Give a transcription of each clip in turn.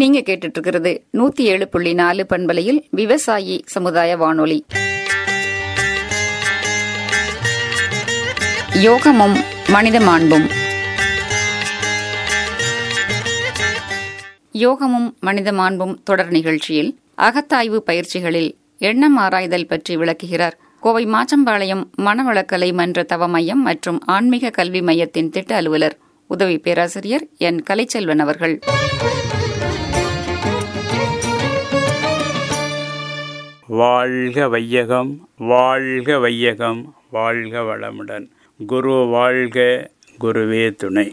நீங்க கேட்டுட்டு இருக்கிறது நூத்தி ஏழு புள்ளி நாலு பண்பலையில் விவசாயி சமுதாய வானொலி யோகமும் மனித மாண்பும் யோகமும் மனித மாண்பும் தொடர் நிகழ்ச்சியில் அகத்தாய்வு பயிற்சிகளில் எண்ணம் ஆராய்தல் பற்றி விளக்குகிறார் கோவை மாச்சம்பாளையம் மனவளக்கலை மன்ற தவ மையம் மற்றும் ஆன்மீக கல்வி மையத்தின் திட்ட அலுவலர் உதவி பேராசிரியர் என் கலைச்செல்வன் அவர்கள் வாழ்க வையகம் வாழ்க வையகம் வாழ்க வளமுடன் குரு வாழ்க குருவே துணை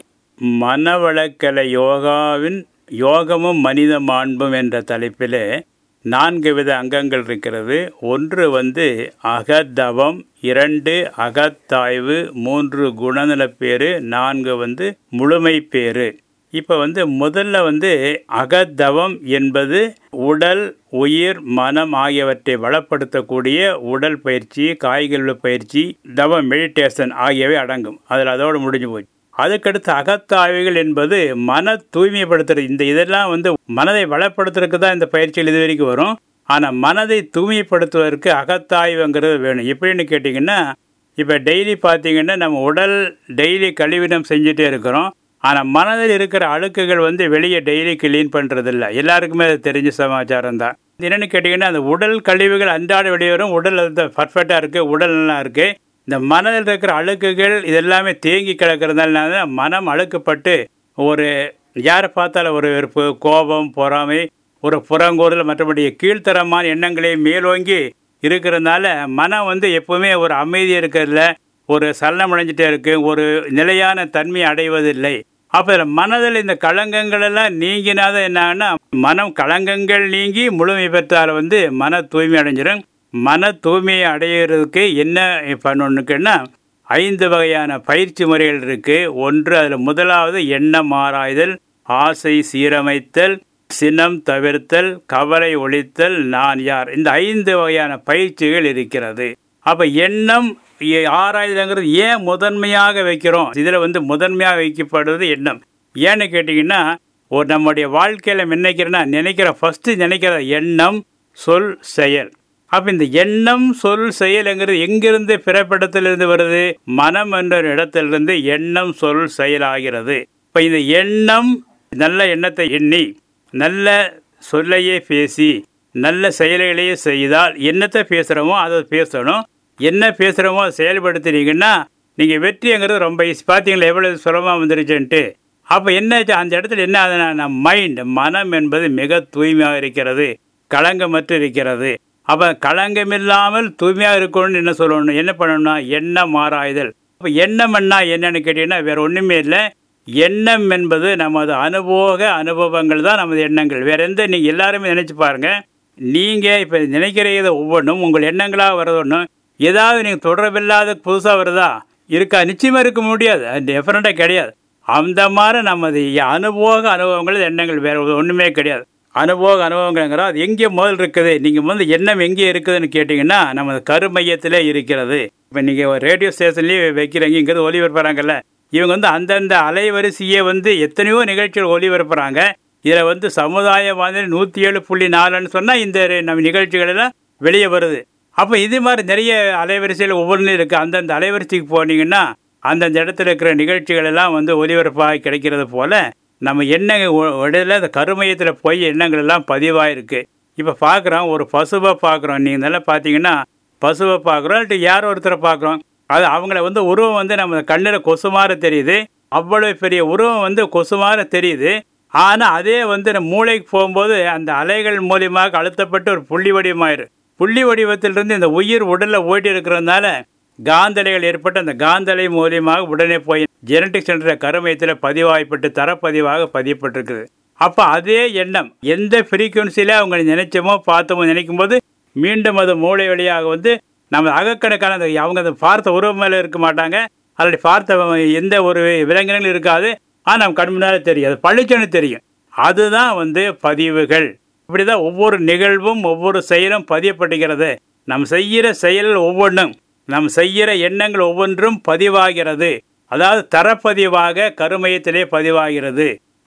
மனவளக்கலை யோகாவின் யோகமும் மனித மாண்பும் என்ற தலைப்பிலே நான்கு வித அங்கங்கள் இருக்கிறது ஒன்று வந்து அகத்தவம் இரண்டு அகத்தாய்வு மூன்று குணநலப்பேறு நான்கு வந்து முழுமைப்பேறு இப்போ வந்து முதல்ல வந்து அகத்தவம் என்பது உடல் உயிர் மனம் ஆகியவற்றை வளப்படுத்தக்கூடிய உடல் பயிற்சி காய்கறி பயிற்சி தவம் மெடிடேஷன் ஆகியவை அடங்கும் அதில் அதோடு முடிஞ்சு போச்சு அதுக்கடுத்து அகத்தாய்வுகள் என்பது மன தூய்மைப்படுத்துறது இந்த இதெல்லாம் வந்து மனதை வளப்படுத்துறதுக்கு தான் இந்த பயிற்சிகள் இது வரைக்கும் வரும் ஆனால் மனதை தூய்மைப்படுத்துவதற்கு அகத்தாய்வுங்கிறது வேணும் எப்படின்னு கேட்டிங்கன்னா இப்போ டெய்லி பார்த்தீங்கன்னா நம்ம உடல் டெய்லி கழிவினம் செஞ்சுட்டே இருக்கிறோம் ஆனால் மனதில் இருக்கிற அழுக்குகள் வந்து வெளியே டெய்லி கிளீன் பண்ணுறதில்ல எல்லாருக்குமே அது தெரிஞ்ச சமாச்சாரம் தான் என்னென்னு கேட்டிங்கன்னா அந்த உடல் கழிவுகள் அன்றாட வெளியே வரும் உடல் வந்து பர்ஃபெக்டாக இருக்குது உடல் நல்லா இருக்குது இந்த மனதில் இருக்கிற அழுக்குகள் இதெல்லாமே தேங்கி கிடக்கிறதுனால மனம் அழுக்கப்பட்டு ஒரு யாரை பார்த்தாலும் ஒரு வெறுப்பு கோபம் பொறாமை ஒரு புறங்கூறுதல் மற்றபடி கீழ்த்தரமான எண்ணங்களே மேலோங்கி இருக்கிறதுனால மனம் வந்து எப்பவுமே ஒரு அமைதி இருக்கிறதுல ஒரு சலனம் அடைஞ்சிட்டே இருக்கு ஒரு நிலையான தன்மை அடைவதில்லை அப்போ மனதில் இந்த களங்கங்கள் எல்லாம் நீங்கினாத என்னன்னா மனம் களங்கங்கள் நீங்கி முழுமை பெற்றால் வந்து மன தூய்மை அடைஞ்சிடும் மன தூய்மையை அடையிறதுக்கு என்ன பண்ணணுக்குன்னா ஐந்து வகையான பயிற்சி முறைகள் இருக்கு ஒன்று அதில் முதலாவது எண்ணம் ஆராய்தல் ஆசை சீரமைத்தல் சினம் தவிர்த்தல் கவலை ஒழித்தல் நான் யார் இந்த ஐந்து வகையான பயிற்சிகள் இருக்கிறது அப்ப எண்ணம் ஆராய்தல்ங்கிறது ஏன் முதன்மையாக வைக்கிறோம் இதுல வந்து முதன்மையாக வைக்கப்படுறது எண்ணம் ஏன்னு கேட்டீங்கன்னா ஒரு நம்முடைய வாழ்க்கையில நினைக்கிறேன்னா நினைக்கிற ஃபர்ஸ்ட் நினைக்கிற எண்ணம் சொல் செயல் அப்ப இந்த எண்ணம் சொல் செயல்ங்கிறது எங்கிருந்து பிறப்பிடத்திலிருந்து வருது மனம் என்ற இடத்திலிருந்து எண்ணம் சொல் செயல் ஆகிறது இப்ப இந்த எண்ணம் நல்ல எண்ணத்தை எண்ணி நல்ல சொல்லையே பேசி நல்ல செயல்களையே செய்தால் என்னத்தை பேசுகிறோமோ அதை பேசணும் என்ன பேசுகிறோமோ அதை செயல்படுத்துனீங்கன்னா நீங்கள் வெற்றிங்கிறது ரொம்ப ஈஸி பார்த்தீங்களா எவ்வளோ சுலபமாக வந்துருச்சுன்ட்டு அப்போ என்ன அந்த இடத்துல என்ன ஆகுதுன்னா மைண்ட் மனம் என்பது மிக தூய்மையாக இருக்கிறது களங்கமற்று இருக்கிறது அப்போ களங்கமில்லாமல் தூய்மையாக இருக்கணும்னு என்ன சொல்லணும் என்ன பண்ணணும்னா எண்ணம் ஆராய்தல் அப்போ எண்ணம்னா என்னன்னு கேட்டீங்கன்னா வேற ஒன்றுமே இல்லை எண்ணம் என்பது நமது அனுபவ அனுபவங்கள் தான் நமது எண்ணங்கள் வேற எந்த நீங்கள் எல்லாருமே நினைச்சு பாருங்க நீங்கள் இப்போ நினைக்கிறத ஒவ்வொன்றும் உங்கள் எண்ணங்களாக வர்றது ஒன்றும் ஏதாவது நீங்கள் தொடர்பில்லாத புதுசாக வருதா இருக்கா நிச்சயமாக இருக்க முடியாது அது டெஃபரெண்டாக கிடையாது அந்த மாதிரி நமது அனுபவ அனுபவங்கள் எண்ணங்கள் வேற ஒன்றுமே கிடையாது அனுபவ அனுபவங்கிறோம் அது எங்கே முதல் இருக்குது நீங்கள் வந்து எண்ணம் எங்கே இருக்குதுன்னு கேட்டிங்கன்னா நமது கருமையத்திலே இருக்கிறது இப்போ நீங்கள் ரேடியோ ஸ்டேஷன்லேயே வைக்கிறீங்க இங்கிறது ஒளிபரப்புறாங்கல்ல இவங்க வந்து அந்தந்த அலைவரிசையை வந்து எத்தனையோ நிகழ்ச்சிகள் ஒளிபரப்புறாங்க இதில் வந்து சமுதாய வானொலி நூற்றி ஏழு புள்ளி நாலுன்னு சொன்னால் இந்த நம்ம நிகழ்ச்சிகள் எல்லாம் வெளியே வருது அப்போ இது மாதிரி நிறைய அலைவரிசையில் ஒவ்வொன்றும் இருக்குது அந்தந்த அலைவரிசைக்கு போனீங்கன்னா அந்தந்த இடத்துல இருக்கிற நிகழ்ச்சிகள் எல்லாம் வந்து ஒலிபரப்பாக கிடைக்கிறது போல நம்ம எண்ணங்க உடல அந்த கருமையத்தில் போய் எண்ணங்கள் எல்லாம் பதிவாயிருக்கு இப்போ பார்க்குறோம் ஒரு பசுவை பார்க்குறோம் நீங்கள் நல்லா பார்த்தீங்கன்னா பசுவை பார்க்குறோம் இல்லாட்டி யார் ஒருத்தரை பார்க்குறோம் அது அவங்கள வந்து உருவம் வந்து நம்ம கண்ணில் கொசுமாற தெரியுது அவ்வளோ பெரிய உருவம் வந்து கொசுமாற தெரியுது ஆனால் அதே வந்து நம்ம மூளைக்கு போகும்போது அந்த அலைகள் மூலியமாக அழுத்தப்பட்டு ஒரு புள்ளி வடிவமாயிரு புள்ளி வடிவத்திலிருந்து இந்த உயிர் உடலில் ஓட்டி இருக்கிறதுனால காந்தலைகள் ஏற்பட்டு அந்த காந்தலை மூலியமாக உடனே போய் ஜெனட்டிக் சென்டர் கருமையத்தில் பதிவாய்ப்பட்டு தரப்பதிவாக பதியப்பட்டிருக்குது அப்போ அதே எண்ணம் எந்த ஃப்ரீக்குவன்சியில் அவங்க நினைச்சோமோ பார்த்தோமோ நினைக்கும் போது மீண்டும் அது மூளை வழியாக வந்து நம்ம அகக்கணக்கான அந்த அவங்க அந்த பார்த்த உருவம் மேலே இருக்க மாட்டாங்க அதில் பார்த்த எந்த ஒரு விலங்கினங்களும் இருக்காது ஆனால் நம்ம கண் முன்னால் தெரியும் அது பளிச்சுன்னு தெரியும் அதுதான் வந்து பதிவுகள் இப்படிதான் ஒவ்வொரு நிகழ்வும் ஒவ்வொரு செயலும் பதியப்படுகிறது நம் செய்கிற செயல் ஒவ்வொன்றும் நம் செய்கிற எண்ணங்கள் ஒவ்வொன்றும் பதிவாகிறது அதாவது தரப்பதிவாக கருமையத்திலே பதிவாகிறது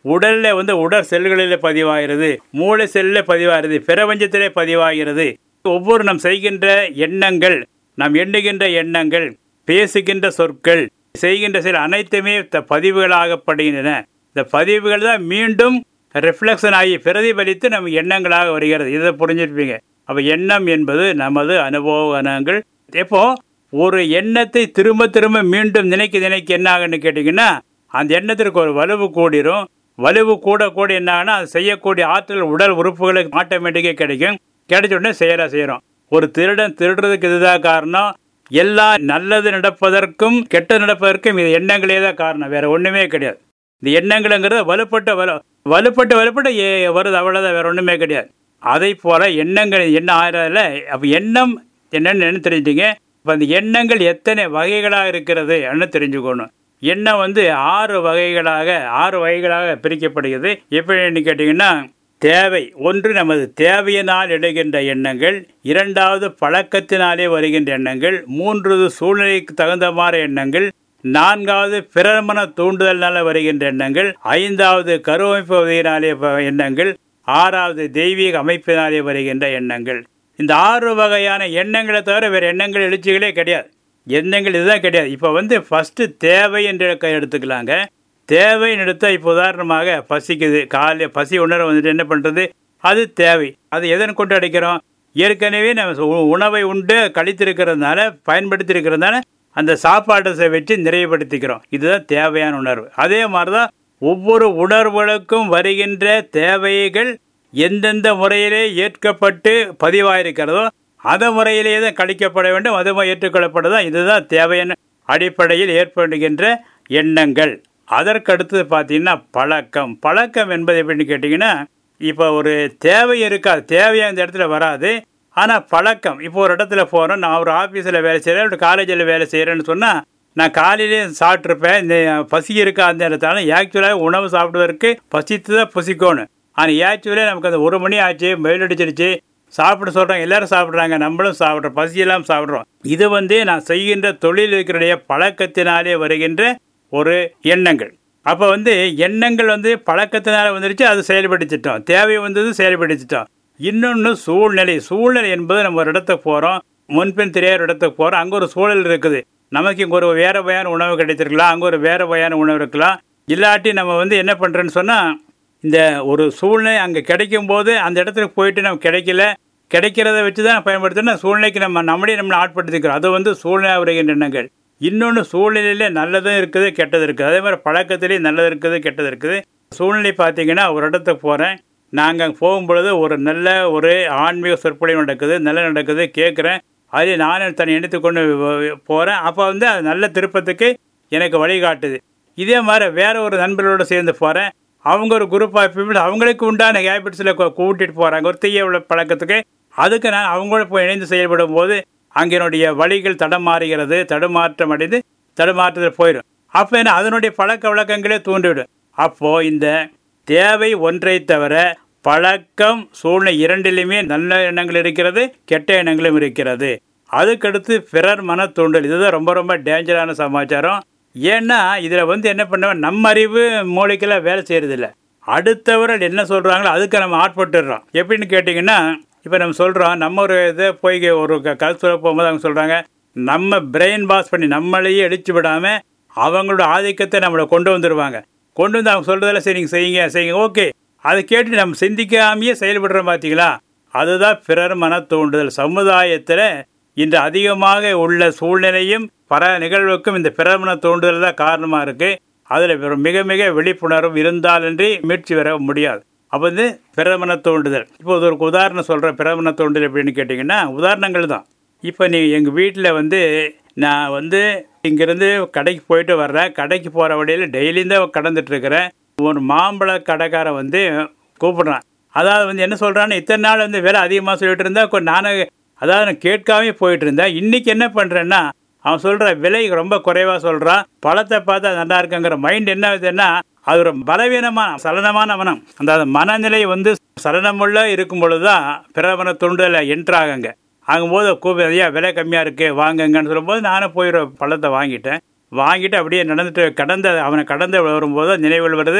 உடல்ல வந்து உடற் செல்களில் பதிவாகிறது மூளை செல்லில் பதிவாகிறது பிரபஞ்சத்திலே பதிவாகிறது ஒவ்வொரு நாம் செய்கின்ற எண்ணங்கள் நாம் எண்ணுகின்ற எண்ணங்கள் பேசுகின்ற சொற்கள் செய்கின்ற சில அனைத்துமே த- பதிவுகளாகப்படுகின்றன இந்த பதிவுகள் தான் மீண்டும் ரிஃப்ளெக்ஷன் ஆகி பிரதிபலித்து நம்ம எண்ணங்களாக வருகிறது இதை புரிஞ்சிருப்பீங்க அப்ப எண்ணம் என்பது நமது அனுபவங்கள் எப்போ ஒரு எண்ணத்தை திரும்ப திரும்ப மீண்டும் நினைக்க நினைக்க என்ன ஆகுன்னு கேட்டிங்கன்னா அந்த எண்ணத்திற்கு ஒரு வலுவு கூடிரும் வலுவு கூட கூட என்ன ஆகுனா அது செய்யக்கூடிய ஆற்றல் உடல் உறுப்புகளுக்கு ஆட்டோமேட்டிக்காக கிடைக்கும் கிடைச்ச உடனே செய்யறா செய்கிறோம் ஒரு திருடன் திருடுறதுக்கு இதுதான் காரணம் எல்லா நல்லது நடப்பதற்கும் கெட்டது நடப்பதற்கும் இது எண்ணங்களே தான் காரணம் வேற ஒண்ணுமே கிடையாது இந்த எண்ணங்களுங்கிறது வலுப்பட்ட வலு வலுப்பட்ட வலுப்பட்ட ஏ- வருது அவ்வளோதான் வேற ஒண்ணுமே கிடையாது அதை போல எண்ணங்கள் என்ன ஆகிறதுல அப்போ எண்ணம் என்னன்னு என்ன தெரிஞ்சுட்டீங்க இப்போ அந்த எண்ணங்கள் எத்தனை வகைகளாக இருக்கிறது என்ன தெரிஞ்சுக்கணும் எண்ணம் வந்து ஆறு வகைகளாக ஆறு வகைகளாக பிரிக்கப்படுகிறது எப்படின்னு கேட்டிங்கன்னா தேவை ஒன்று நமது தேவையினால் எழுகின்ற எண்ணங்கள் இரண்டாவது பழக்கத்தினாலே வருகின்ற எண்ணங்கள் மூன்றது சூழ்நிலைக்கு தகுந்த மாதிரி எண்ணங்கள் நான்காவது பிரமண தூண்டுதல்னால வருகின்ற எண்ணங்கள் ஐந்தாவது கருவமைப்பு வகையினாலே வ- எண்ணங்கள் ஆறாவது தெய்வீக அமைப்பினாலே வருகின்ற எண்ணங்கள் இந்த ஆறு வகையான எண்ணங்களை தவிர வேறு எண்ணங்கள் எழுச்சிகளே கிடையாது எண்ணங்கள் இதுதான் கிடையாது இப்போ வந்து ஃபஸ்ட்டு தேவை என்று க- எடுத்துக்கலாங்க தேவைன்னு எடுத்தால் இப்போ உதாரணமாக பசிக்குது காலை பசி உணர வந்துட்டு என்ன பண்ணுறது அது தேவை அது எதன் கொண்டு அடைக்கிறோம் ஏற்கனவே நம்ம உ- உணவை உண்டு கழித்திருக்கிறதுனால பயன்படுத்தி அந்த சாப்பாட்டை வச்சு நிறைவுபடுத்திக்கிறோம் இதுதான் தேவையான உணர்வு அதே மாதிரி தான் ஒவ்வொரு உணர்வுகளுக்கும் வருகின்ற தேவைகள் எந்தெந்த முறையிலே ஏற்கப்பட்டு பதிவாயிருக்கிறதோ அந்த முறையிலே தான் கழிக்கப்பட வேண்டும் அதுவும் ஏற்றுக்கொள்ளப்பட்டதான் இதுதான் தேவையான அடிப்படையில் ஏற்படுகின்ற எண்ணங்கள் அதற்கடுத்தது பார்த்தீங்கன்னா பழக்கம் பழக்கம் என்பது எப்படின்னு கேட்டிங்கன்னா இப்போ ஒரு தேவை இருக்காது தேவையா இந்த இடத்துல வராது ஆனால் பழக்கம் இப்போ ஒரு இடத்துல போகிறோம் நான் ஒரு ஆஃபீஸில் வேலை செய்கிறேன் ஒரு காலேஜில் வேலை செய்கிறேன்னு சொன்னால் நான் காலையிலே சாப்பிட்ருப்பேன் இந்த பசி இருக்கா அந்த இடத்தால ஆக்சுவலாக உணவு சாப்பிடுவதற்கு பசித்து தான் புசிக்கணும் ஆனால் ஆக்சுவலாக நமக்கு அந்த ஒரு மணி ஆச்சு வெயில் அடிச்சிருச்சு சாப்பிட சொல்கிறாங்க எல்லாரும் சாப்பிட்றாங்க நம்மளும் சாப்பிட்றோம் பசியெல்லாம் சாப்பிட்றோம் இது வந்து நான் செய்கின்ற தொழில் இருக்கிறடைய பழக்கத்தினாலே வருகின்ற ஒரு எண்ணங்கள் அப்போ வந்து எண்ணங்கள் வந்து பழக்கத்தினால வந்துருச்சு அது செயல்படுத்திட்டோம் தேவை வந்தது செயல்படுத்திட்டோம் இன்னொன்று சூழ்நிலை சூழ்நிலை என்பது நம்ம ஒரு இடத்துக்கு போகிறோம் முன்பின் தெரியாத ஒரு இடத்துக்கு போகிறோம் அங்கே ஒரு சூழல் இருக்குது நமக்கு இங்கே ஒரு வேற வகையான உணவு கிடைத்திருக்கலாம் அங்கே ஒரு வேற வகையான உணவு இருக்கலாம் இல்லாட்டி நம்ம வந்து என்ன பண்ணுறேன்னு சொன்னால் இந்த ஒரு சூழ்நிலை அங்கே கிடைக்கும் போது அந்த இடத்துக்கு போயிட்டு நம்ம கிடைக்கல கிடைக்கிறத வச்சு தான் பயன்படுத்தணும் சூழ்நிலைக்கு நம்ம நம்மளே நம்மளை ஆட்படுத்திக்கிறோம் அது வந்து சூழ்நிலை வருகின்ற எண்ணங்கள் இன்னொன்று சூழ்நிலையில நல்லதும் இருக்குது கெட்டது இருக்குது அதே மாதிரி பழக்கத்திலேயே நல்லது இருக்குது கெட்டது இருக்குது சூழ்நிலை பார்த்தீங்கன்னா ஒரு இடத்துக்கு போகிறேன் நாங்கள் போகும்பொழுது ஒரு நல்ல ஒரு ஆன்மீக சொற்பொழிவு நடக்குது நல்ல நடக்குது கேட்குறேன் அதே நானும் தன்னை எடுத்துக்கொண்டு போகிறேன் அப்போ வந்து அது நல்ல திருப்பத்துக்கு எனக்கு வழிகாட்டுது இதே மாதிரி வேற ஒரு நண்பர்களோட சேர்ந்து போகிறேன் அவங்க ஒரு குரூப் ஆஃப் பீப்புள் அவங்களுக்கு உண்டான ஹேபிட்ஸில் கூட்டிகிட்டு போகிறாங்க ஒரு தீய உள்ள பழக்கத்துக்கு அதுக்கு நான் அவங்களோட போய் இணைந்து செயல்படும் போது அங்கே என்னுடைய வழிகள் தடமாறுகிறது தடுமாற்றம் அடைந்து தடுமாற்றத்தில் போயிடும் அப்போ என்ன அதனுடைய பழக்க வழக்கங்களே தூண்டிவிடும் அப்போது இந்த தேவை ஒன்றை தவிர பழக்கம் சூழ்நிலை இரண்டிலுமே நல்ல எண்ணங்கள் இருக்கிறது கெட்ட எண்ணங்களும் இருக்கிறது அதுக்கடுத்து பிறர் மன தூண்டல் இதுதான் ரொம்ப ரொம்ப டேஞ்சரான சமாச்சாரம் ஏன்னா இதில் வந்து என்ன பண்ணுவேன் நம்ம அறிவு மூளைக்கெல்லாம் வேலை செய்யறதில்ல அடுத்தவர்கள் என்ன சொல்கிறாங்களோ அதுக்கு நம்ம ஆட்பட்டுடுறோம் எப்படின்னு கேட்டிங்கன்னா இப்போ நம்ம சொல்கிறோம் நம்ம ஒரு இதை போய் ஒரு கருத்துரை போகும்போது அவங்க சொல்கிறாங்க நம்ம பிரெயின் வாஷ் பண்ணி நம்மளையே அடிச்சு விடாமல் அவங்களோட ஆதிக்கத்தை நம்மளை கொண்டு வந்துடுவாங்க கொண்டு வந்து அவங்க சொல்கிறதெல்லாம் சரி நீங்கள் செய்யுங்க செய்யுங்க ஓகே அதை கேட்டு நம்ம சிந்திக்காமையே செயல்படுறோம் பார்த்தீங்களா அதுதான் பிறர் மன தூண்டுதல் சமுதாயத்தில் இன்று அதிகமாக உள்ள சூழ்நிலையும் பல நிகழ்வுக்கும் இந்த பிறர் மன தூண்டுதல் தான் காரணமாக இருக்குது அதில் மிக மிக விழிப்புணர்வு இருந்தாலன்றி மீட்சி வர முடியாது அப்போ வந்து பிரமண தூண்டுதல் இப்போ ஒரு உதாரணம் சொல்கிறேன் பிரமண தூண்டுதல் எப்படின்னு கேட்டிங்கன்னா உதாரணங்கள் தான் இப்போ நீ எங்கள் வீட்டில் வந்து நான் வந்து இங்கேருந்து கடைக்கு போயிட்டு வர்றேன் கடைக்கு போகிற வழியில் டெய்லியும் தான் கடந்துட்டு இருக்கிறேன் ஒரு மாம்பழ கடைக்காரன் வந்து கூப்பிடுறான் அதாவது வந்து என்ன சொல்கிறான்னு இத்தனை நாள் வந்து விலை அதிகமாக சொல்லிட்டு இருந்தா நானும் அதாவது நான் கேட்காமே போயிட்டு இருந்தேன் இன்னைக்கு என்ன பண்ணுறேன்னா அவன் சொல்கிற விலை ரொம்ப குறைவாக சொல்கிறான் பழத்தை பார்த்தா நல்லா இருக்குங்கிற மைண்ட் என்ன ஆகுதுன்னா அது ஒரு பலவீனமான சலனமான மனம் அந்த மனநிலை வந்து சலனமுள்ள இருக்கும் பொழுது தான் பிரபல துண்டில் என்ட்ராகுங்க ஆகும்போது கூப்பி ஐயா விலை கம்மியாக இருக்குது வாங்குங்கன்னு சொல்லும்போது நானும் போய் ஒரு பழத்தை வாங்கிட்டேன் வாங்கிட்டு அப்படியே நடந்துட்டு கடந்த அவனை கடந்து வரும்போது நினைவில் வருது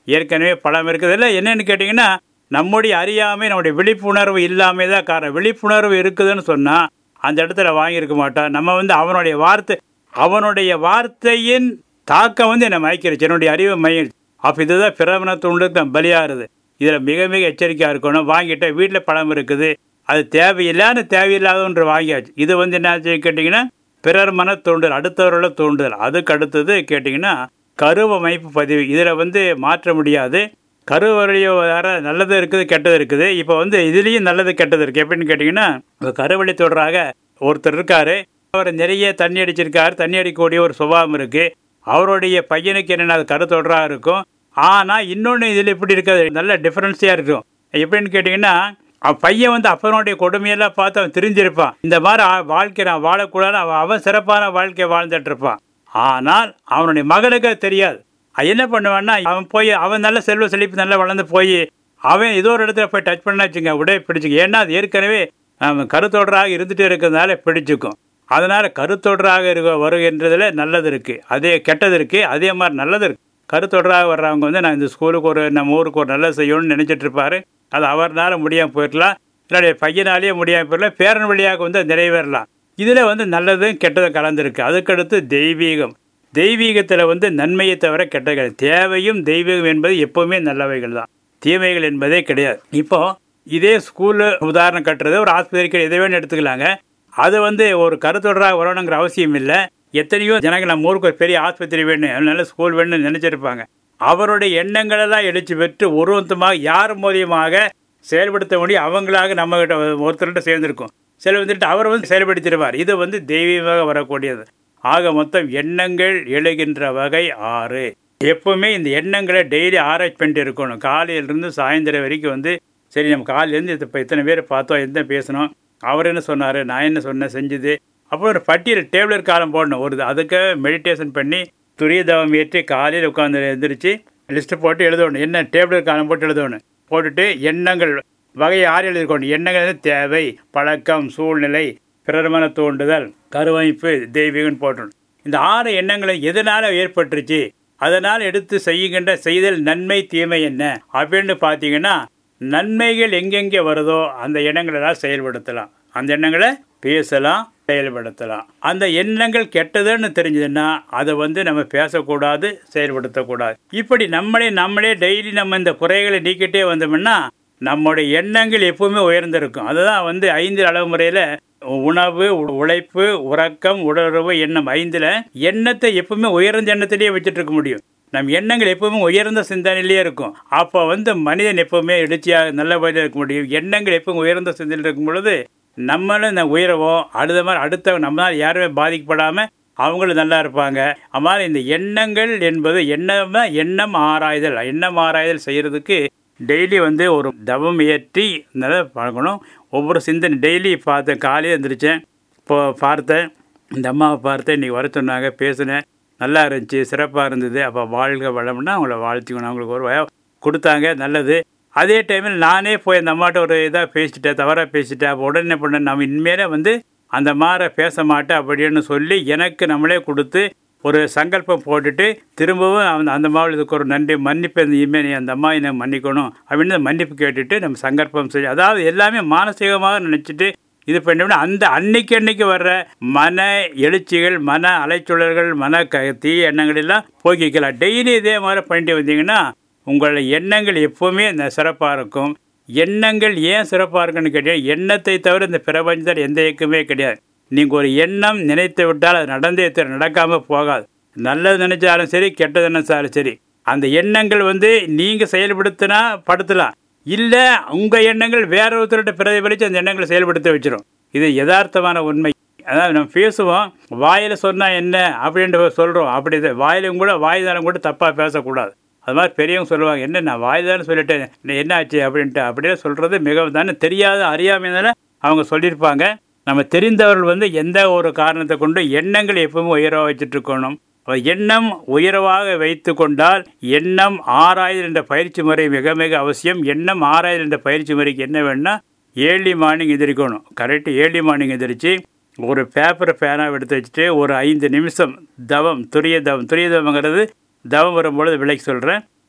ஏற்கனவே பழம் இருக்குது இல்லை என்னன்னு கேட்டிங்கன்னா நம்முடைய அறியாமை நம்முடைய விழிப்புணர்வு இல்லாமே தான் காரணம் விழிப்புணர்வு இருக்குதுன்னு சொன்னால் அந்த இடத்துல வாங்கியிருக்க மாட்டான் நம்ம வந்து அவனுடைய வார்த்தை அவனுடைய வார்த்தையின் தாக்கம் வந்து என்னை மயக்கிருச்சு என்னுடைய அறிவை மயிர் அப்போ இதுதான் பிரமண தூண்டுக்கு நான் பலியாகுது இதில் மிக மிக எச்சரிக்கையாக இருக்கணும் வாங்கிட்டேன் வீட்டில் பழம் இருக்குது அது தேவையில்லாத தேவையில்லாத ஒன்று வாங்கியாச்சு இது வந்து என்ன ஆச்சு கேட்டிங்கன்னா பிறர் மன தூண்டுதல் அடுத்தவர்கள தூண்டுதல் அதுக்கு அடுத்தது கேட்டிங்கன்னா கருவமைப்பு பதிவு இதில் வந்து மாற்ற முடியாது கருவழிய வர நல்லது இருக்குது கெட்டது இருக்குது இப்போ வந்து இதுலேயும் நல்லது கெட்டது இருக்குது எப்படின்னு கேட்டிங்கன்னா இப்போ கருவழி தொடராக ஒருத்தர் இருக்காரு அவர் நிறைய தண்ணி அடிச்சிருக்காரு தண்ணி அடிக்கக்கூடிய ஒரு சுபாவம் இருக்குது அவருடைய பையனுக்கு என்னென்ன அது கருத்தொடராக இருக்கும் ஆனால் இன்னொன்று இதில் இப்படி இருக்காது நல்ல டிஃப்ரென்ஸியாக இருக்கும் எப்படின்னு கேட்டிங்கன்னா அவன் பையன் வந்து அப்பனுடைய கொடுமையெல்லாம் பார்த்து அவன் தெரிஞ்சிருப்பான் இந்த மாதிரி ஆ- வாழ்க்கை நான் வாழக்கூடாது அவன் அவன் சிறப்பான வாழ்க்கையை வாழ்ந்துட்டு இருப்பான் ஆனால் அவனுடைய மகனுக்கு அது தெரியாது அவன் என்ன பண்ணுவான்னா அவன் போய் அவன் நல்ல செல்வ செழிப்பு நல்லா வளர்ந்து போய் அவன் ஏதோ ஒரு இடத்துல போய் டச் பண்ணா வச்சுங்க உடைய பிடிச்சிக்கும் ஏன்னா அது ஏற்கனவே அவன் கருத்தொடராக இருந்துட்டு இருக்கிறதுனால பிடிச்சிக்கும் அதனால கருத்தொடராக இருக்க வருகின்றதுல நல்லது இருக்கு அதே கெட்டது இருக்கு அதே மாதிரி நல்லது இருக்கு கருத்தொடராக வர்றவங்க வந்து நான் இந்த ஸ்கூலுக்கு ஒரு நம்ம ஊருக்கு ஒரு நல்லது செய்யணும்னு நினைச்சிட்டு இருப்பாரு அது அவர்னால முடியாமல் போயிடலாம் என்னுடைய பையனாலேயே முடியாமல் போயிடலாம் பேரன் வழியாக வந்து அது நிறைவேறலாம் இதில் வந்து நல்லதும் கெட்டதும் கலந்துருக்கு அதுக்கடுத்து தெய்வீகம் தெய்வீகத்தில் வந்து நன்மையை தவிர கெட்டது தேவையும் தெய்வீகம் என்பது எப்பவுமே நல்லவைகள் தான் தீமைகள் என்பதே கிடையாது இப்போ இதே ஸ்கூலில் உதாரணம் கட்டுறது ஒரு ஆஸ்பத்திரிக்கு எதை வேணும் எடுத்துக்கலாங்க அது வந்து ஒரு கருத்தொடராக வரணுங்கிற அவசியம் இல்லை எத்தனையோ ஜனங்கள் நம்ம ஊருக்கு ஒரு பெரிய ஆஸ்பத்திரி வேணும் நல்ல ஸ்கூல் வேணும்னு நினைச்சிருப்பாங்க அவருடைய எண்ணங்களெல்லாம் எழுச்சி பெற்று ஒருவந்தமாக யார் மூலியமாக செயல்படுத்த முடியும் அவங்களாக நம்ம கிட்ட ஒருத்தர்கிட்ட சேர்ந்திருக்கும் சில வந்துட்டு அவர் வந்து செயல்படுத்திடுவார் இது வந்து தெய்வீகமாக வரக்கூடியது ஆக மொத்தம் எண்ணங்கள் எழுகின்ற வகை ஆறு எப்பவுமே இந்த எண்ணங்களை டெய்லி ஆராய்ச்சி பண்ணிட்டு இருக்கணும் காலையிலிருந்து சாயந்தரம் வரைக்கும் வந்து சரி நம்ம காலையிலேருந்து இப்போ இத்தனை பேர் பார்த்தோம் எந்த பேசணும் அவர் என்ன சொன்னார் நான் என்ன சொன்னேன் செஞ்சது அப்போ ஒரு பட்டியல் டேபிளர் காலம் போடணும் ஒரு அதுக்கு மெடிடேஷன் பண்ணி துரிய தவம் ஏற்றி காலையில் உட்காந்து எழுந்திரிச்சு லிஸ்ட்டு போட்டு எழுதணும் என்ன டேபிளர் காலம் போட்டு எழுதணும் போட்டுட்டு எண்ணங்கள் வகை ஆறு எழுதிக்கணும் எண்ணங்கள் வந்து தேவை பழக்கம் சூழ்நிலை பிரதமன தூண்டுதல் கருவமைப்பு தெய்வீகம்னு போட்டணும் இந்த ஆறு எண்ணங்களை எதனால ஏற்பட்டுருச்சு அதனால் எடுத்து செய்யுகின்ற செய்தல் நன்மை தீமை என்ன அப்படின்னு பார்த்தீங்கன்னா நன்மைகள் எங்கெங்கே வருதோ அந்த எண்ணங்களெல்லாம் செயல்படுத்தலாம் அந்த எண்ணங்களை பேசலாம் செயல்படுத்தலாம் அந்த எண்ணங்கள் கெட்டதுன்னு தெரிஞ்சதுன்னா அதை வந்து நம்ம பேசக்கூடாது செயல்படுத்தக்கூடாது இப்படி நம்மளே நம்மளே டெய்லி நம்ம இந்த குறைகளை நீக்கிட்டே வந்தோம்னா நம்முடைய எண்ணங்கள் எப்பவுமே உயர்ந்திருக்கும் அதுதான் வந்து ஐந்து அளவு முறையில் உணவு உ- உழைப்பு உறக்கம் உடலுறவு எண்ணம் ஐந்துல எண்ணத்தை எப்பவுமே உயர்ந்த எண்ணத்திலேயே வச்சுட்டு இருக்க முடியும் நம் எண்ணங்கள் எப்பவுமே உயர்ந்த சிந்தனையிலேயே இருக்கும் அப்போ வந்து மனிதன் எப்பவுமே எழுச்சியாக நல்ல வழியில் இருக்க முடியும் எண்ணங்கள் எப்பவும் உயர்ந்த சிந்தனையில் இருக்கும் பொழுது நம்மளும் இந்த உயரவோம் அடுத்த மாதிரி அடுத்த நம்மளால் யாருமே பாதிக்கப்படாமல் அவங்களும் நல்லா இருப்பாங்க அது மாதிரி இந்த எண்ணங்கள் என்பது எண்ணம் தான் எண்ணம் ஆராய்தல் எண்ணம் ஆராய்தல் செய்யறதுக்கு டெய்லி வந்து ஒரு தவம் ஏற்றி நல்லா பழகணும் ஒவ்வொரு சிந்தனை டெய்லி பார்த்தேன் காலையில் எழுந்திரிச்சேன் இப்போ பார்த்தேன் இந்த அம்மாவை பார்த்தேன் இன்றைக்கி வர சொன்னாங்க பேசினேன் நல்லா இருந்துச்சு சிறப்பாக இருந்தது அப்போ வாழ்க வளம்னா அவங்கள வாழ்த்திக்கணும் அவங்களுக்கு ஒரு வய கொடுத்தாங்க நல்லது அதே டைமில் நானே போய் அந்த அம்மாட்ட ஒரு இதாக பேசிட்டேன் தவறாக பேசிட்டேன் அப்போ உடனே என்ன பண்ணேன் நம்ம இனிமேலே வந்து அந்த மாதிரி பேச மாட்டேன் அப்படின்னு சொல்லி எனக்கு நம்மளே கொடுத்து ஒரு சங்கல்பம் போட்டுட்டு திரும்பவும் அந்த அந்த அம்மாவில் இதுக்கு ஒரு நன்றி மன்னிப்பு இந்த இனிமேல் நீ அந்த அம்மா என்னை மன்னிக்கணும் அப்படின்னு மன்னிப்பு கேட்டுட்டு நம்ம சங்கல்பம் செய்ய அதாவது எல்லாமே மானசீகமாக நினச்சிட்டு இது பண்ணோம்னா அந்த அன்னைக்கு அன்னைக்கு வர்ற மன எழுச்சிகள் மன அலைச்சுழல்கள் மன க தீய எண்ணங்கள் எல்லாம் போக்கிக்கலாம் டெய்லி இதே மாதிரி பண்ணிட்டு வந்தீங்கன்னா உங்களோட எண்ணங்கள் எப்பவுமே சிறப்பாக இருக்கும் எண்ணங்கள் ஏன் சிறப்பாக இருக்குன்னு கேட்டீங்கன்னா எண்ணத்தை தவிர இந்த பிரபஞ்சத்தில் எந்த இயக்கமே கிடையாது நீங்கள் ஒரு எண்ணம் நினைத்து விட்டால் அது நடந்தே தவிர நடக்காமல் போகாது நல்லது நினைச்சாலும் சரி கெட்டது நினைச்சாலும் சரி அந்த எண்ணங்கள் வந்து நீங்கள் செயல்படுத்தினா படுத்தலாம் இல்லை உங்கள் எண்ணங்கள் வேற ஒருத்தர்கிட்ட பிரதிபலித்து அந்த எண்ணங்களை செயல்படுத்த வச்சிரும் இது யதார்த்தமான உண்மை அதாவது நம்ம பேசுவோம் வாயில் சொன்னால் என்ன அப்படின்ட்டு சொல்கிறோம் அப்படி இது வாயிலும் கூட வாய்தானம் கூட தப்பாக பேசக்கூடாது அது மாதிரி பெரியவங்க சொல்லுவாங்க என்ன நான் வாய் தானே சொல்லிட்டேன் என்ன- என்ன ஆச்சு அப்படின்ட்டு அப்படியே சொல்கிறது மிகவும் தானே தெரியாத அறியாமையினால அவங்க சொல்லியிருப்பாங்க நம்ம தெரிந்தவர்கள் வந்து எந்த ஒரு காரணத்தை கொண்டு எண்ணங்கள் எப்பவுமே உயரவா வச்சுட்டு இருக்கணும் அப்ப எண்ணம் உயர்வாக வைத்து கொண்டால் எண்ணம் ஆராய்தல் என்ற பயிற்சி முறை மிக மிக அவசியம் எண்ணம் ஆராய்தல் என்ற பயிற்சி முறைக்கு என்ன வேணும்னா ஏர்லி மார்னிங் எந்திரிக்கணும் கரெக்ட் ஏர்லி மார்னிங் எந்திரிச்சு ஒரு பேப்பரை பேனாக எடுத்து வச்சுட்டு ஒரு ஐந்து நிமிஷம் தவம் துரிய தவம் துரிய தவங்கிறது தவம் வரும்பொழுது விலைக்கு சொல்கிறேன்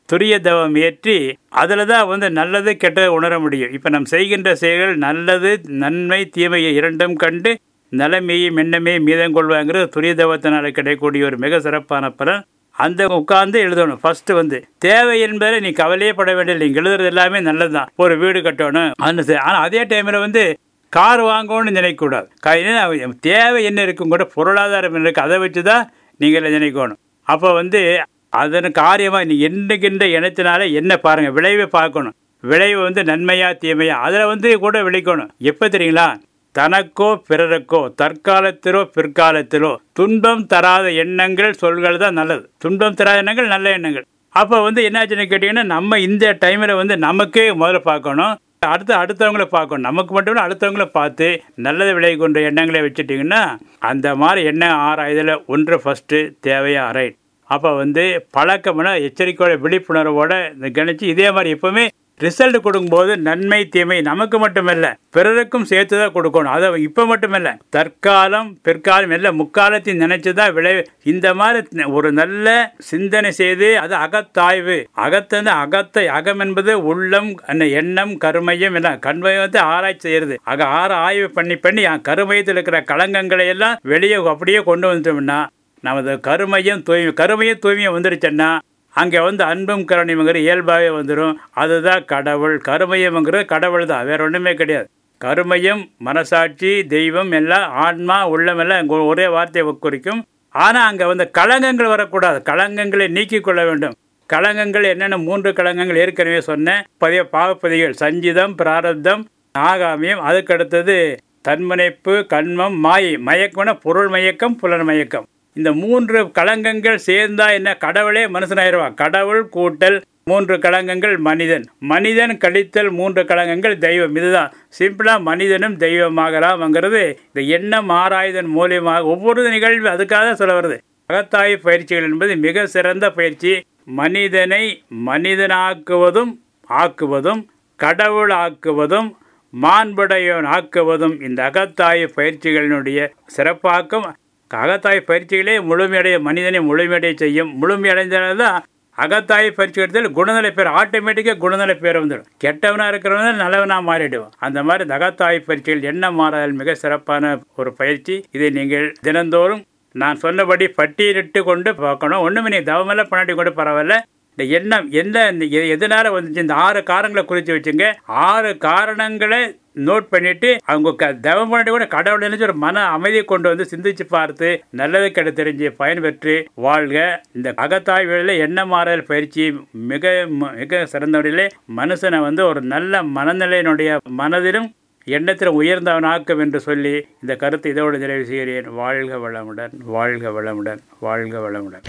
துரிய தவம் ஏற்றி அதில் தான் வந்து நல்லது கெட்டதை உணர முடியும் இப்போ நம்ம செய்கின்ற செயல்கள் நல்லது நன்மை தீமையை இரண்டும் கண்டு நலமையை மென்னமே மீதம் கொள்வாங்கிறது துரிய தவத்தினால் கிடைக்கக்கூடிய ஒரு மிக சிறப்பான பலன் அந்த உட்கார்ந்து எழுதணும் ஃபர்ஸ்ட் வந்து தேவை என்பதை நீ கவலையே பட வேண்டியதில்லை நீங்கள் எழுதுறது எல்லாமே நல்லது தான் ஒரு வீடு கட்டணும் ஆனால் அதே டைமில் வந்து கார் வாங்கணும்னு நினைக்கக்கூடாது கா- ஏன்னா தேவை என்ன இருக்கும் கூட பொருளாதாரம் என்ன இருக்கு அதை வச்சு தான் நீங்கள் நினைக்கணும் அப்போ வந்து அதன் காரியமாக நீ எண்ணுகின்ற இனத்தினால என்ன பாருங்கள் விளைவை பார்க்கணும் விளைவு வந்து நன்மையா தீமையா அதில் வந்து கூட விளைக்கணும் எப்போ தெரியுங்களா தனக்கோ பிறருக்கோ தற்காலத்திலோ பிற்காலத்திலோ துன்பம் தராத எண்ணங்கள் சொல்கள் தான் நல்லது துன்பம் தராத எண்ணங்கள் நல்ல எண்ணங்கள் அப்போ வந்து என்னாச்சுன்னு கேட்டிங்கன்னா நம்ம இந்த டைமில் வந்து நமக்கே முதல்ல பார்க்கணும் அடுத்து அடுத்தவங்கள பார்க்கணும் நமக்கு மட்டும் இல்லை அடுத்தவங்கள பார்த்து நல்லதை விளை கொண்ட எண்ணங்களை வச்சுட்டிங்கன்னா அந்த மாதிரி எண்ணம் ஆராய்தல ஒன்று ஃபஸ்ட்டு தேவையா ரைட் அப்போ வந்து பழக்கம்னா எச்சரிக்கையோட விழிப்புணர்வோட இந்த கணிச்சு இதே மாதிரி எப்பவுமே ரிசல்ட் கொடுக்கும்போது நன்மை தீமை நமக்கு மட்டுமல்ல பிறருக்கும் சேர்த்து தான் கொடுக்கணும் அதை இப்போ மட்டுமல்ல தற்காலம் பிற்காலம் எல்லாம் முக்காலத்தையும் நினைச்சு தான் விளை இந்த மாதிரி ஒரு நல்ல சிந்தனை செய்து அது அகத்தாய்வு அகத்தந்து அகத்தை அகம் என்பது உள்ளம் அந்த எண்ணம் கருமையம் எல்லாம் கண்மயத்தை ஆராய்ச்சி செய்யறது ஆக ஆற ஆய்வு பண்ணி பண்ணி அஹ் கருமையத்தில் இருக்கிற களங்கங்களை எல்லாம் வெளியே அப்படியே கொண்டு வந்துட்டோம்னா நமது கருமையும் தூய்மை கருமையும் தூய்மையும் வந்துருச்சுன்னா அங்கே வந்து அன்பும் கருணையுங்கிற இயல்பாகவே வந்துடும் அதுதான் கடவுள் கருமையம்ங்கிறது கடவுள் தான் வேற ஒன்றுமே கிடையாது கருமையும் மனசாட்சி தெய்வம் எல்லாம் ஆன்மா உள்ளம் எல்லாம் அங்க ஒரே வார்த்தையை குறிக்கும் ஆனால் அங்கே வந்து களங்கங்கள் வரக்கூடாது களங்கங்களை நீக்கிக் கொள்ள வேண்டும் களங்கங்கள் என்னென்ன மூன்று களங்கங்கள் ஏற்கனவே சொன்னேன் பதிய பாவப்பதிகள் சஞ்சிதம் பிராரப்தம் ஆகாமியம் அதுக்கு அடுத்தது தன்முனைப்பு கண்மம் மாயை மயக்கம்னா பொருள் மயக்கம் புலன் மயக்கம் இந்த மூன்று களங்கங்கள் சேர்ந்தா என்ன கடவுளே மனுஷனாயிருவான் கடவுள் கூட்டல் மூன்று களங்கங்கள் மனிதன் மனிதன் கழித்தல் மூன்று களங்கங்கள் தெய்வம் இதுதான் சிம்பிளா மனிதனும் தெய்வமாகலாம்ங்கிறது இந்த எண்ணம் ஆராய்தன் மூலியமாக ஒவ்வொரு நிகழ்வு அதுக்காக தான் சொல்ல வருது அகத்தாய் பயிற்சிகள் என்பது மிக சிறந்த பயிற்சி மனிதனை மனிதனாக்குவதும் ஆக்குவதும் கடவுள் ஆக்குவதும் மாண்புடையவன் ஆக்குவதும் இந்த அகத்தாய் பயிற்சிகளினுடைய சிறப்பாக்கம் அகத்தாய் பயிற்சிகளே முழுமையடைய மனிதனை முழுமையடைய செய்யும் முழுமையடைந்தால்தான் அகத்தாய் பயிற்சி எடுத்தால் குணநிலை பேர் ஆட்டோமேட்டிக்காக குணநிலை பேர் வந்துடும் கெட்டவனாக இருக்கிறவன் நல்லவனாக மாறிடுவான் அந்த மாதிரி இந்த அகத்தாய் பயிற்சிகள் என்ன மாறாதல் மிக சிறப்பான ஒரு பயிற்சி இதை நீங்கள் தினந்தோறும் நான் சொன்னபடி பட்டியலிட்டு கொண்டு பார்க்கணும் ஒன்றுமே நீ தவமெல்லாம் பண்ணாட்டி கொண்டு பரவாயில்ல இந்த எண்ணம் என்ன இந்த எ- எதனால வந்துச்சு இந்த ஆறு காரணங்களை குறித்து வச்சுங்க ஆறு காரணங்களை நோட் பண்ணிட்டு அவங்க க- தவம் பண்ணிட்டு கூட கடவுள் நினைச்சு ஒரு மன அமைதியை கொண்டு வந்து சிந்திச்சு பார்த்து நல்லது கெட தெரிஞ்சு பயன்பெற்று வாழ்க இந்த அகத்தாய் வேளையில எண்ண மாறல் பயிற்சி மிக ம- மிக சிறந்த முறையிலே மனுஷனை வந்து ஒரு நல்ல மனநிலையினுடைய மனதிலும் எண்ணத்தில் உயர்ந்தவனாக்கும் என்று சொல்லி இந்த கருத்தை இதோடு நிறைவு செய்கிறேன் வாழ்க வளமுடன் வாழ்க வளமுடன் வாழ்க வளமுடன்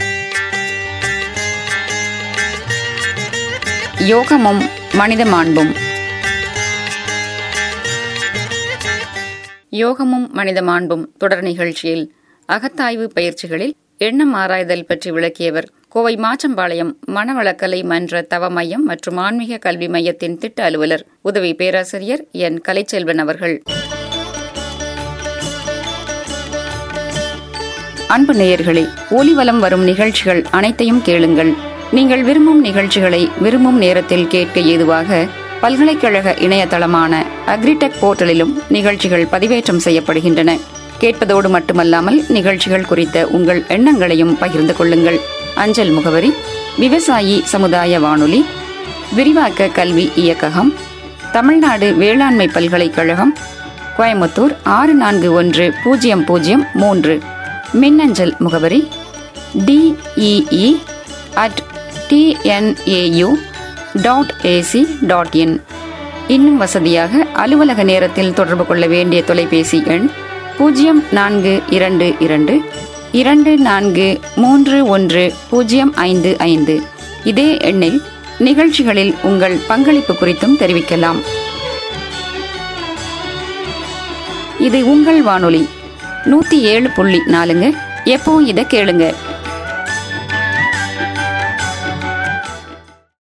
யோகமும் மனித மாண்பும் யோகமும் மனித மாண்பும் தொடர் நிகழ்ச்சியில் அகத்தாய்வு பயிற்சிகளில் எண்ணம் ஆராய்தல் பற்றி விளக்கியவர் கோவை மாச்சம்பாளையம் மனவளக்கலை மன்ற தவ மையம் மற்றும் ஆன்மீக கல்வி மையத்தின் திட்ட அலுவலர் உதவி பேராசிரியர் என் கலைச்செல்வன் அவர்கள் அன்பு நேயர்களே ஒலிவலம் வரும் நிகழ்ச்சிகள் அனைத்தையும் கேளுங்கள் நீங்கள் விரும்பும் நிகழ்ச்சிகளை விரும்பும் நேரத்தில் கேட்க ஏதுவாக பல்கலைக்கழக இணையதளமான அக்ரிடெக் போர்ட்டலிலும் நிகழ்ச்சிகள் பதிவேற்றம் செய்யப்படுகின்றன கேட்பதோடு மட்டுமல்லாமல் நிகழ்ச்சிகள் குறித்த உங்கள் எண்ணங்களையும் பகிர்ந்து கொள்ளுங்கள் அஞ்சல் முகவரி விவசாயி சமுதாய வானொலி விரிவாக்க கல்வி இயக்ககம் தமிழ்நாடு வேளாண்மை பல்கலைக்கழகம் கோயமுத்தூர் ஆறு நான்கு ஒன்று பூஜ்ஜியம் பூஜ்ஜியம் மூன்று மின்னஞ்சல் முகவரி D E E at TNAU dot AC dot in இன்னும் வசதியாக அலுவலக நேரத்தில் தொடர்பு கொள்ள வேண்டிய தொலைபேசி எண் பூஜ்ஜியம் நான்கு இரண்டு இரண்டு இரண்டு நான்கு மூன்று ஒன்று பூஜ்ஜியம் ஐந்து ஐந்து இதே எண்ணில் நிகழ்ச்சிகளில் உங்கள் பங்களிப்பு குறித்தும் தெரிவிக்கலாம் இது உங்கள் வானொலி நூத்தி ஏழு புள்ளி நாலுங்க எப்போ இதை கேளுங்க